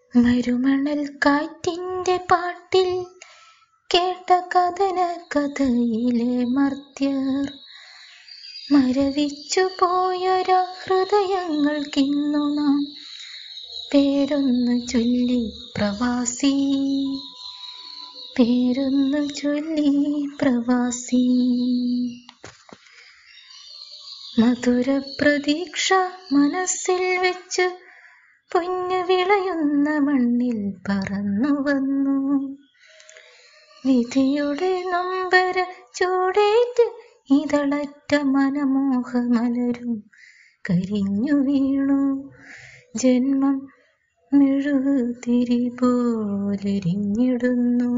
മരുമണൽ കാറ്റിന്റെ പാട്ടിൽ കേട്ട കഥന കഥയിലെ മർത്യർ മരവിച്ചു പോയൊര ഹൃദയങ്ങൾക്കിന്നു നാം പേരൊന്നു ചൊല്ലി പ്രവാസി പേരൊന്നു ചൊല്ലി പ്രവാസി മധുര പ്രതീക്ഷ മനസ്സിൽ വെച്ച് പൊന്നു വിളയുന്ന മണ്ണിൽ പറന്നു വന്നു വിധിയുടെ നൊമ്പര ചൂടേറ്റ് ഇതളറ്റ മനമോഹമലരും കരിഞ്ഞു വീണു ജന്മം മെഴുകുതിരി പോലെരിഞ്ഞിടുന്നു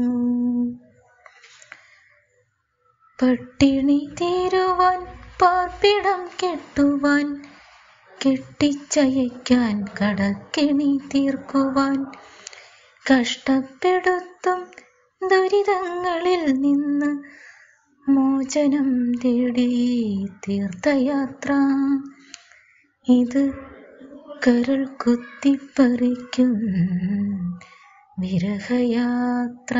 പട്ടിണി തീരുവാൻ പാർപ്പിടം കെട്ടുവാൻ കെട്ടിച്ചയക്കാൻ കടക്കെണി തീർക്കുവാൻ കഷ്ടപ്പെടുത്തും ദുരിതങ്ങളിൽ നിന്ന് മോചനം തേടി തീർത്ഥയാത്ര ഇത് കരൾ കുത്തിപ്പറിക്കും വിരഹയാത്ര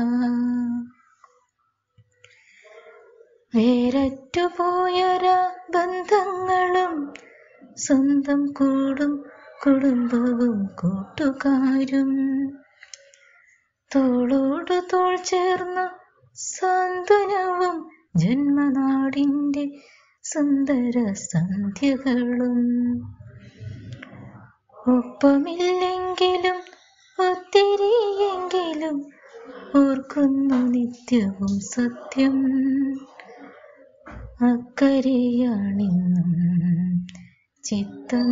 വേരറ്റുപോയൊര ബന്ധങ്ങളും സ്വന്തം കൂടും കുടുംബവും കൂട്ടുകാരും തോളോട് തോൾ ചേർന്ന സാന്ത്വനവും ജന്മനാടിൻ്റെ സുന്ദര സന്ധ്യകളും ഒപ്പമില്ലെങ്കിലും ഒത്തിരിയെങ്കിലും ഓർക്കുന്നു നിത്യവും സത്യം അക്കരെയാണിന്നും ചിത്തം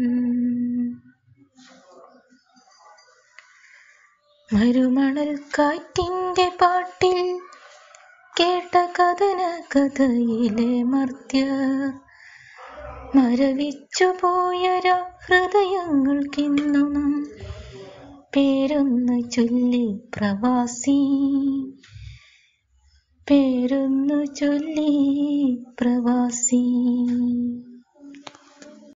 മരുമണൽ കാറ്റിന്റെ പാട്ടിൽ കേട്ട കഥന കഥയിലെ മർത്യർ മരവിച്ചു പോയൊര ഹൃദയങ്ങൾക്കിന്നു നാം പേരൊന്നു ചൊല്ലി പ്രവാസി പേരൊന്നു ചൊല്ലി പ്രവാസി